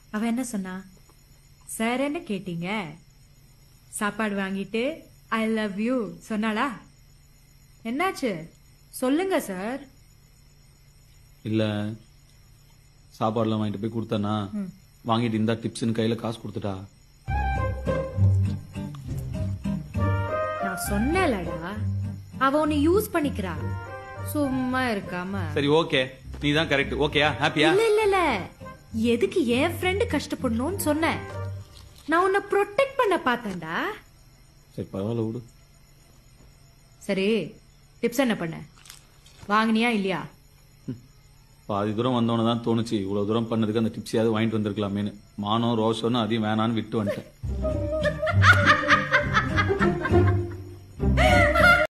அவ என்ன சொன்னா சார் என்ன கேட்டீங்க சாப்பாடு வாங்கிட்டு ஐ லவ் யூ சொன்னாளா என்னாச்சு சொல்லுங்க சார் இல்ல சாப்பாடுலாம் வாங்கிட்டு போய் கொடுத்தானா வாங்கிட்டு இந்தா டிப்ஸ்னு கையில காசு கொடுத்துட்டா நான் சொன்னேன்லடா அவ உன்னை யூஸ் பண்ணிக்கிறா சும்மா இருக்காம சரி ஓகே நீ தான் கரெக்ட் ஓகேயா ஹாப்பியா இல்ல இல்ல இல்ல எதுக்கு என் ஃப்ரெண்டு கஷ்டப்படணும்னு சொன்னேன் நான் உன்னை ப்ரொடெக்ட் பண்ண பார்த்தேன்டா சரி பரவாயில்ல விடு சரி டிப்ஸ் என்ன பண்ண வாங்குனியா இல்லையா பாதி தூரம் வந்தவன தான் தோணுச்சு இவ்வளவு தூரம் பண்ணதுக்கு அந்த டிப்ஸையாவது வாங்கிட்டு வந்திருக்கலாமேன்னு மானம் ரோஷம்னு அதையும் வேணான்னு விட்டு வந்துட்டேன்